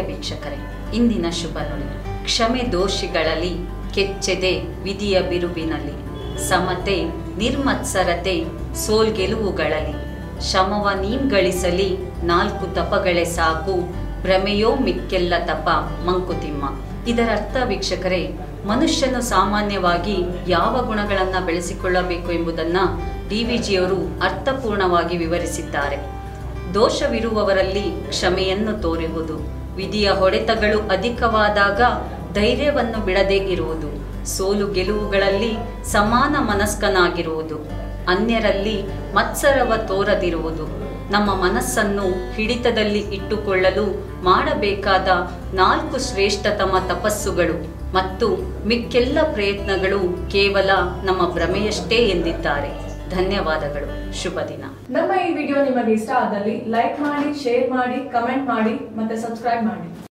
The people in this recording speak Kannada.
ವೀಕ್ಷಕರೇ ಇಂದಿನ ಶುಭ ನುಡಿ ಕ್ಷಮೆ ದೋಷಿಗಳಲ್ಲಿ ಕೆಚ್ಚೆದೆ ವಿಧಿಯ ಬಿರುಬಿನಲ್ಲಿ ಸಮತೆ ನಿರ್ಮತ್ಸರತೆ ಸೋಲ್ಗೆಲುವುಗಳಲ್ಲಿ ಶಮವ ನೀಂ ಗಳಿಸಲಿ ನಾಲ್ಕು ತಪಗಳೇ ಸಾಕು ಭ್ರಮೆಯೋ ಮಿಕ್ಕೆಲ್ಲ ತಪ ಮಂಕುತಿಮ್ಮ ಇದರರ್ಥ ವೀಕ್ಷಕರೇ ಮನುಷ್ಯನು ಸಾಮಾನ್ಯವಾಗಿ ಯಾವ ಗುಣಗಳನ್ನು ಬೆಳೆಸಿಕೊಳ್ಳಬೇಕು ಎಂಬುದನ್ನು ಡಿ ವಿ ಜಿಯವರು ಅರ್ಥಪೂರ್ಣವಾಗಿ ವಿವರಿಸಿದ್ದಾರೆ ದೋಷವಿರುವವರಲ್ಲಿ ಕ್ಷಮೆಯನ್ನು ತೋರುವುದು ವಿಧಿಯ ಹೊಡೆತಗಳು ಅಧಿಕವಾದಾಗ ಧೈರ್ಯವನ್ನು ಬಿಡದೇ ಇರುವುದು ಸೋಲು ಗೆಲುವುಗಳಲ್ಲಿ ಸಮಾನ ಮನಸ್ಕನಾಗಿರುವುದು ಅನ್ಯರಲ್ಲಿ ಮತ್ಸರವ ತೋರದಿರುವುದು ನಮ್ಮ ಮನಸ್ಸನ್ನು ಹಿಡಿತದಲ್ಲಿ ಇಟ್ಟುಕೊಳ್ಳಲು ಮಾಡಬೇಕಾದ ನಾಲ್ಕು ಶ್ರೇಷ್ಠತಮ ತಪಸ್ಸುಗಳು ಮತ್ತು ಮಿಕ್ಕೆಲ್ಲ ಪ್ರಯತ್ನಗಳು ಕೇವಲ ನಮ್ಮ ಭ್ರಮೆಯಷ್ಟೇ ಎಂದಿದ್ದಾರೆ ಧನ್ಯವಾದಗಳು ಶುಭ ದಿನ ನಮ್ಮ ಈ ವಿಡಿಯೋ ನಿಮಗೆ ಇಷ್ಟ ಆದಲ್ಲಿ ಲೈಕ್ ಮಾಡಿ ಶೇರ್ ಮಾಡಿ ಕಮೆಂಟ್ ಮಾಡಿ ಮತ್ತೆ ಸಬ್ಸ್ಕ್ರೈಬ್ ಮಾಡಿ